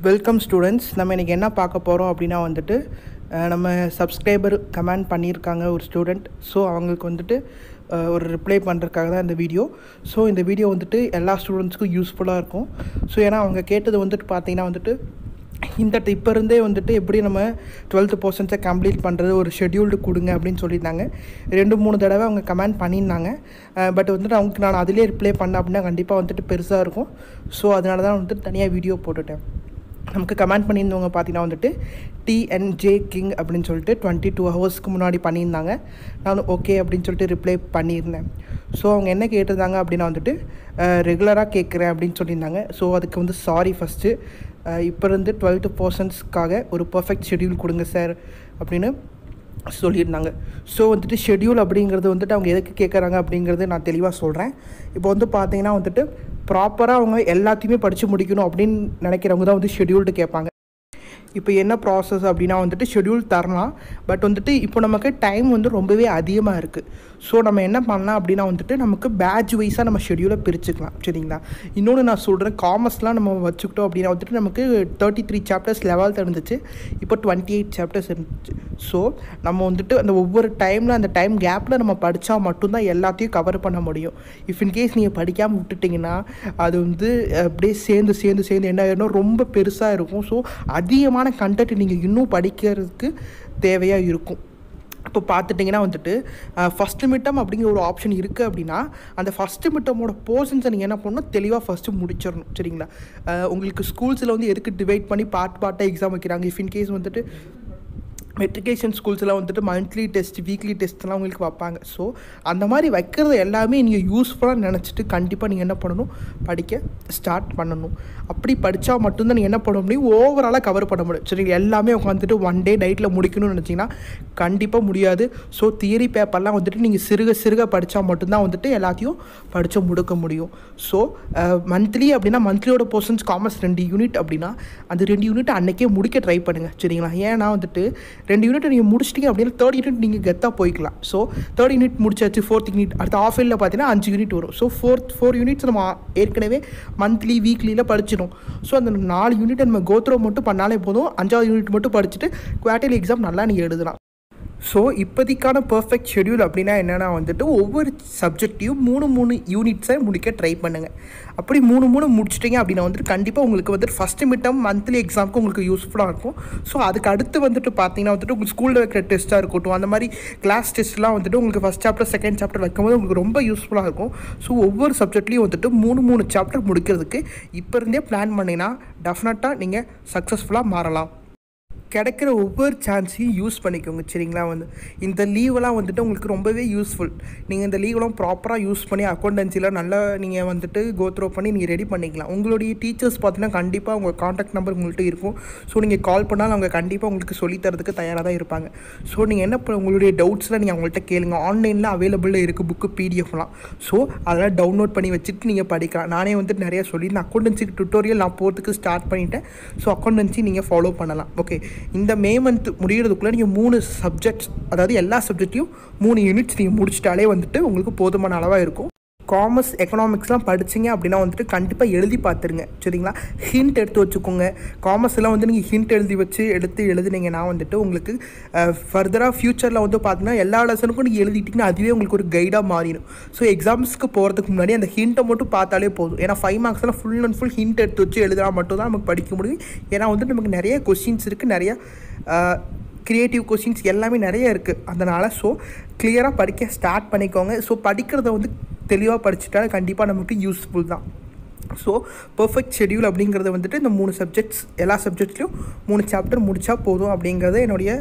Welcome students நம்ம இன்றைக்கி என்ன பார்க்க போகிறோம் அப்படின்னா வந்துட்டு அஹ், நம்ம சப்ஸ்கிரைபர் கமெண்ட் பண்ணியிருக்காங்க ஒரு ஸ்டூடெண்ட் ஸோ அவங்களுக்கு வந்துட்டு அஹ், ஒரு ரிப்ளை பண்ணுறதுக்காக தான் இந்த வீடியோ ஸோ இந்த வீடியோ வந்துட்டு எல்லா ஸ்டூடெண்ட்ஸ்க்கும் யூஸ்ஃபுல்லாக இருக்கும் ஸோ ஏன்னா அவங்க கேட்டது வந்துட்டு பார்த்தீங்கன்னா வந்துட்டு இந்த இப்போ இருந்தே வந்துட்டு எப்படி நம்ம டுவெல்த்து போர்ஷன்ஸை கம்ப்ளீட் பண்ணுறது ஒரு ஷெட்யூல்டு கொடுங்க அப்படின்னு சொல்லியிருந்தாங்க ரெண்டு மூணு தடவை அவங்க கமெண்ட் பண்ணியிருந்தாங்க பட் வந்துட்டு அவங்களுக்கு நான் அதிலே ரிப்ளை பண்ணேன் அப்படின்னா கண்டிப்பாக வந்துட்டு பெருசாக இருக்கும் ஸோ அதனால தான் வந்துட்டு தனியாக வீடியோ போட்டுட்டேன் நமக்கு கமெண்ட் பண்ணியிருந்தவங்க பார்த்தீங்கன்னா வந்துட்டு டிஎன்ஜே கிங் அப்படின்னு சொல்லிட்டு டுவெண்ட்டி டூ ஹவர்ஸ்க்கு முன்னாடி பண்ணியிருந்தாங்க நான் ஓகே அப்படின்னு சொல்லிட்டு ரிப்ளை பண்ணியிருந்தேன் ஸோ அவங்க என்ன கேட்டிருந்தாங்க அப்படின்னா வந்துட்டு ரெகுலராக கேட்குறேன் அப்படின்னு சொல்லியிருந்தாங்க ஸோ அதுக்கு வந்து சாரி ஃபஸ்ட்டு இப்போ இருந்து டுவெல்த்து பர்சன்ஸ்க்காக ஒரு பர்ஃபெக்ட் ஷெட்யூல் கொடுங்க சார் அப்படின்னு சொல்லியிருந்தாங்க ஸோ வந்துட்டு ஷெட்யூல் அப்படிங்கிறது வந்துட்டு அவங்க எதுக்கு கேட்குறாங்க அப்படிங்கிறது நான் தெளிவாக சொல்கிறேன் இப்போ வந்து பார்த்தீங்கன்னா வந்துட்டு ப்ராப்பராக அவங்க எல்லாத்தையுமே படித்து முடிக்கணும் அப்படின்னு நினைக்கிறவங்க தான் வந்து ஷெட்யூல்டு கேட்பாங்க இப்போ என்ன ப்ராசஸ் அப்படின்னா வந்துட்டு ஷெட்யூல் தரலாம் பட் வந்துட்டு இப்போ நமக்கு டைம் வந்து ரொம்பவே அதிகமாக இருக்குது ஸோ நம்ம என்ன பண்ணலாம் அப்படின்னா வந்துட்டு நமக்கு பேட்ச் வைஸாக நம்ம ஷெட்யூலை பிரிச்சுக்கலாம் சரிங்களா இன்னொன்று நான் சொல்கிறேன் காமர்ஸ்லாம் நம்ம வச்சுக்கிட்டோம் அப்படின்னா வந்துட்டு நமக்கு தேர்ட்டி த்ரீ சாப்டர்ஸ் லெவல்த் இருந்துச்சு இப்போ டுவெண்ட்டி எயிட் சாப்டர்ஸ் இருந்துச்சு ஸோ நம்ம வந்துட்டு அந்த ஒவ்வொரு டைமில் அந்த டைம் கேப்பில் நம்ம படித்தா மட்டும்தான் எல்லாத்தையும் கவர் பண்ண முடியும் இஃப் இன்கேஸ் நீங்கள் படிக்காமல் விட்டுட்டிங்கன்னா அது வந்து அப்படியே சேர்ந்து சேர்ந்து சேர்ந்து என்ன ஆயிடும் ரொம்ப பெருசாக இருக்கும் ஸோ அதிகமான கண்டென்ட் நீங்கள் இன்னும் படிக்கிறதுக்கு தேவையாக இருக்கும் இப்போ பார்த்துட்டிங்கன்னா வந்துட்டு ஃபஸ்ட்டு மிட்டம் அப்படிங்கிற ஒரு ஆப்ஷன் இருக்குது அப்படின்னா அந்த ஃபஸ்ட்டு மிட்டமோட போர்ஷன்ஸை நீங்கள் என்ன பண்ணணும் தெளிவாக ஃபஸ்ட்டு முடிச்சிடணும் சரிங்களா அஹ் உங்களுக்கு ஸ்கூல்ஸில் வந்து எதுக்கு டிவைட் பண்ணி பார்ட் பார்ட்டாக எக்ஸாம் வைக்கிறாங்க இஃப் இன்கேஸ் வந்துட்டு மெட்ரிகேஷன் ஸ்கூல்ஸ்லாம் வந்துட்டு மந்த்லி டெஸ்ட் வீக்லி டெஸ்ட்லாம் உங்களுக்கு வைப்பாங்க ஸோ அந்த மாதிரி வைக்கிறது எல்லாமே நீங்கள் யூஸ்ஃபுல்லாக நினச்சிட்டு கண்டிப்பாக நீங்கள் என்ன பண்ணணும் படிக்க ஸ்டார்ட் பண்ணணும் அப்படி படித்தா மட்டும்தான் நீங்கள் என்ன பண்ண முடியும் ஓவராலாக கவர் பண்ண முடியும் சரி எல்லாமே உட்காந்துட்டு ஒன் டே நைட்டில் முடிக்கணும்னு நினச்சிங்கன்னா கண்டிப்பாக முடியாது ஸோ தியரி பேப்பர்லாம் வந்துட்டு நீங்கள் சிறுக சிறுக படித்தா மட்டும்தான் வந்துட்டு எல்லாத்தையும் படித்து முடுக்க முடியும் ஸோ மந்த்லி அப்படின்னா மந்த்லியோட போர்ஷன்ஸ் காமர்ஸ் ரெண்டு யூனிட் அப்படின்னா அந்த ரெண்டு யூனிட் அன்னைக்கே முடிக்க ட்ரை பண்ணுங்கள் சரிங்களா ஏன்னா வந்துட்டு ரெண்டு யூனிட் நீங்கள் முடிச்சிட்டிங்க அப்படின்னா தேர்ட் யூனிட் நீங்கள் கெத்தாக போய்க்கலாம் ஸோ தேர்ட் யூனிட் முடிச்சாச்சு ஃபோர்த் யூனிட் அடுத்த ஆஃப் இயரில் பார்த்தீங்கன்னா அஞ்சு யூனிட் வரும் ஸோ ஃபோர்த் ஃபோர் யூனிட்ஸ் நம்ம ஏற்கனவே மந்த்லி வீக்லியில் படிச்சிடும் ஸோ அந்த நாலு யூனிட் நம்ம கோத்ரோ மட்டும் பண்ணாலே போதும் அஞ்சாவது யூனிட் மட்டும் படிச்சுட்டு குவார்டர்லி எக்ஸாம் நல்லா நீங்கள் எழுதலாம் ஸோ இப்போதைக்கான பர்ஃபெக்ட் ஷெட்யூல் அப்படின்னா என்னென்னா வந்துட்டு ஒவ்வொரு சப்ஜெக்டையும் மூணு மூணு யூனிட்ஸை முடிக்க ட்ரை பண்ணுங்கள் அப்படி மூணு மூணு முடிச்சிட்டிங்க அப்படின்னா வந்துட்டு கண்டிப்பாக உங்களுக்கு வந்துட்டு ஃபஸ்ட்டு மிட்டம் மந்த்லி எக்ஸாமுக்கு உங்களுக்கு யூஸ்ஃபுல்லாக இருக்கும் ஸோ அதுக்கு அடுத்து வந்துட்டு பார்த்தீங்கன்னா வந்துட்டு உங்களுக்கு ஸ்கூலில் வைக்கிற டெஸ்ட்டாக இருக்கட்டும் அந்த மாதிரி கிளாஸ் டெஸ்ட்லாம் வந்துட்டு உங்களுக்கு ஃபஸ்ட் சாப்டர் செகண்ட் சாப்டர் வைக்கும்போது உங்களுக்கு ரொம்ப யூஸ்ஃபுல்லாக இருக்கும் ஸோ ஒவ்வொரு சப்ஜெக்ட்லேயும் வந்துட்டு மூணு மூணு சாப்டர் முடிக்கிறதுக்கு இப்போ இருந்தே பிளான் பண்ணிங்கன்னா டெஃபினட்டாக நீங்கள் சக்ஸஸ்ஃபுல்லாக மாறலாம் கிடைக்கிற ஒவ்வொரு சான்ஸையும் யூஸ் பண்ணிக்கோங்க சரிங்களா வந்து இந்த லீவெல்லாம் வந்துட்டு உங்களுக்கு ரொம்பவே யூஸ்ஃபுல் நீங்கள் இந்த லீவெல்லாம் ப்ராப்பராக யூஸ் பண்ணி அக்கௌண்டன்சியில் நல்லா நீங்கள் வந்துட்டு கோத்ரோ பண்ணி நீங்கள் ரெடி பண்ணிக்கலாம் உங்களுடைய டீச்சர்ஸ் பார்த்தீங்கன்னா கண்டிப்பாக உங்கள் காண்டாக்ட் நம்பர் உங்கள்கிட்ட இருக்கும் ஸோ நீங்கள் கால் பண்ணாலும் அவங்க கண்டிப்பாக உங்களுக்கு சொல்லித் தரதுக்கு தயாராக தான் இருப்பாங்க ஸோ நீங்கள் என்ன பண்ண உங்களுடைய டவுட்ஸில் நீங்கள் அவங்கள்ட்ட கேளுங்க ஆன்லைனில் அவைலபிளில் இருக்குது புக்கு பிடிஎஃப்லாம் ஸோ அதெல்லாம் டவுன்லோட் பண்ணி வச்சுட்டு நீங்கள் படிக்கலாம் நானே வந்துட்டு நிறைய சொல்லியிருந்தேன் அக்கௌண்டன்சிக்கு டுட்டோரியல் நான் போகிறதுக்கு ஸ்டார்ட் பண்ணிட்டேன் ஸோ அக்கௌண்டன்சி நீங்கள் ஃபாலோ பண்ணலாம் ஓகே இந்த மே மந்த் முடிகிறதுக்குள்ளே நீங்கள் மூணு சப்ஜெக்ட்ஸ் அதாவது எல்லா சப்ஜெக்ட்டையும் மூணு யூனிட்ஸ் நீங்கள் முடிச்சிட்டாலே வந்துட்டு உங்களுக்கு போதுமான அளவாக இருக்கும் காமர்ஸ் எக்கனாமிக்ஸ்லாம் படிச்சிங்க அப்படின்னா வந்துட்டு கண்டிப்பாக எழுதி பார்த்துருங்க சரிங்களா ஹிண்ட் எடுத்து வச்சுக்கோங்க காமர்ஸ்லாம் வந்து நீங்கள் ஹிண்ட் எழுதி வச்சு எடுத்து எழுதுனீங்கன்னா வந்துட்டு உங்களுக்கு ஃபர்தராக ஃப்யூச்சரில் வந்து பார்த்தீங்கன்னா எல்லா லெசனுக்கும் நீங்கள் எழுதிட்டிங்கன்னா அதுவே உங்களுக்கு ஒரு கைடாக மாறிடும் ஸோ எக்ஸாம்ஸ்க்கு போகிறதுக்கு முன்னாடி அந்த ஹிண்ட்டை மட்டும் பார்த்தாலே போதும் ஏன்னா ஃபைவ் மார்க்ஸ்லாம் ஃபுல் அண்ட் ஃபுல் ஹிண்ட் எடுத்து வச்சு எழுதினா மட்டும் தான் நமக்கு படிக்க முடியும் ஏன்னா வந்துட்டு நமக்கு நிறைய கொஸ்டின்ஸ் இருக்குது நிறைய க்ரியேட்டிவ் கொஸ்டின்ஸ் எல்லாமே நிறைய இருக்குது அதனால் ஸோ கிளியராக படிக்க ஸ்டார்ட் பண்ணிக்கோங்க ஸோ படிக்கிறத வந்து தெளிவாக படிச்சுட்டாலே கண்டிப்பாக நமக்கு யூஸ்ஃபுல் தான் ஸோ பர்ஃபெக்ட் ஷெட்யூல் அப்படிங்கிறது வந்துட்டு இந்த மூணு சப்ஜெக்ட்ஸ் எல்லா சப்ஜெக்ட்ஸ்லையும் மூணு சாப்டர் முடித்தா போதும் அப்படிங்கிறது என்னுடைய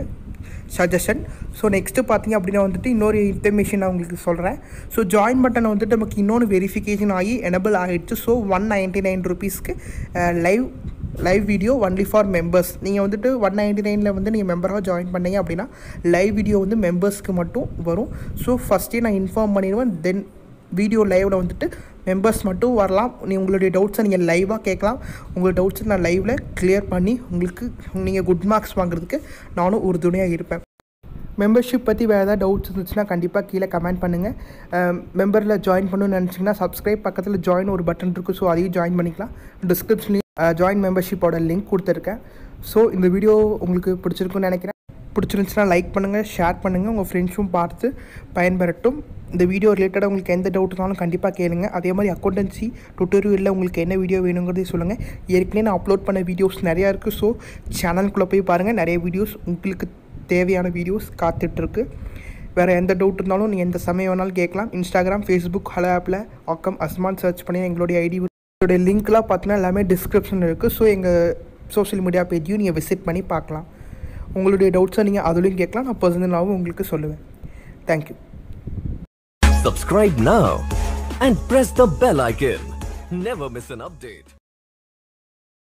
சஜஷன் ஸோ நெக்ஸ்ட்டு பார்த்தீங்க அப்படின்னா வந்துட்டு இன்னொரு இன்ஃபர்மேஷன் நான் உங்களுக்கு சொல்கிறேன் ஸோ ஜாயின் பட்டன் வந்துட்டு நமக்கு இன்னொன்று வெரிஃபிகேஷன் ஆகி எனபிள் ஆகிடுச்சு ஸோ ஒன் நைன்ட்டி நைன் ருபீஸ்க்கு live live video only for members நீங்கள் வந்துட்டு ஒன் நைன்ட்டி நைனில் வந்து நீங்கள் மெம்பராக ஜாயின் பண்ணீங்க அப்படின்னா லைவ் வீடியோ வந்து மெம்பர்ஸ்க்கு மட்டும் வரும் ஸோ ஃபஸ்ட்டே நான் இன்ஃபார்ம் பண்ணிடுவேன் தென் வீடியோ லைவில் வந்துட்டு மெம்பர்ஸ் மட்டும் வரலாம் நீ உங்களுடைய டவுட்ஸை நீங்கள் லைவாக கேட்கலாம் உங்கள் டவுட்ஸை நான் லைவில் கிளியர் பண்ணி உங்களுக்கு நீங்கள் குட் மார்க்ஸ் வாங்குறதுக்கு நானும் உறுதுணையாக இருப்பேன் மெம்பர்ஷிப் பற்றி வேறு ஏதாவது டவுட்ஸ் இருந்துச்சுன்னா கண்டிப்பாக கீழே கமெண்ட் பண்ணுங்கள் மெம்பரில் ஜாயின் பண்ணணும்னு நினச்சிங்கன்னா சப்ஸ்கிரைப் பக்கத்தில் ஜாயின் ஒரு பட்டன் இருக்குது ஸோ அதையும் ஜாயின் பண்ணிக்கலாம் டிஸ்கிரிப்ஷன்லேயும் ஜாயின் மெம்பர்ஷிப்போட லிங்க் கொடுத்துருக்கேன் ஸோ இந்த வீடியோ உங்களுக்கு பிடிச்சிருக்குன்னு நினைக்கிறேன் பிடிச்சிருந்துச்சுன்னா லைக் பண்ணுங்கள் ஷேர் பண்ணுங்கள் உங்கள் ஃப்ரெண்ட்ஸும் பார்த்து பயன்பெறட்டும் இந்த வீடியோ ரிலேட்டடாக உங்களுக்கு எந்த டவுட் இருந்தாலும் கண்டிப்பாக கேளுங்க அதே மாதிரி அக்கௌண்டன்சி டுட்டோரியலில் உங்களுக்கு என்ன வீடியோ வேணுங்கிறதையும் சொல்லுங்கள் ஏற்கனவே நான் அப்லோட் பண்ண வீடியோஸ் நிறையா இருக்குது ஸோ சேனலுக்குள்ளே போய் பாருங்கள் நிறைய வீடியோஸ் உங்களுக்கு தேவையான வீடியோஸ் காத்துட்ருக்கு வேறு எந்த டவுட் இருந்தாலும் நீங்கள் எந்த சமயம் வேணாலும் கேட்கலாம் இன்ஸ்டாகிராம் ஃபேஸ்புக் ஹலோ ஆப்பில் ஆக்கம் அஸ்மான் சர்ச் பண்ணி எங்களுடைய ஐடி இதோடைய லிங்க்லாம் பார்த்தீங்கன்னா எல்லாமே டிஸ்கிரிப்ஷனில் இருக்குது ஸோ எங்கள் சோஷியல் மீடியா பேஜையும் நீங்கள் விசிட் பண்ணி பார்க்கலாம் உங்களுடைய டவுட்ஸை நீங்கள் அதுலேயும் கேட்கலாம் நான் பர்சனலாகவும் உங்களுக்கு சொல்லுவேன் thank you Subscribe now and press the bell icon. Never miss an update.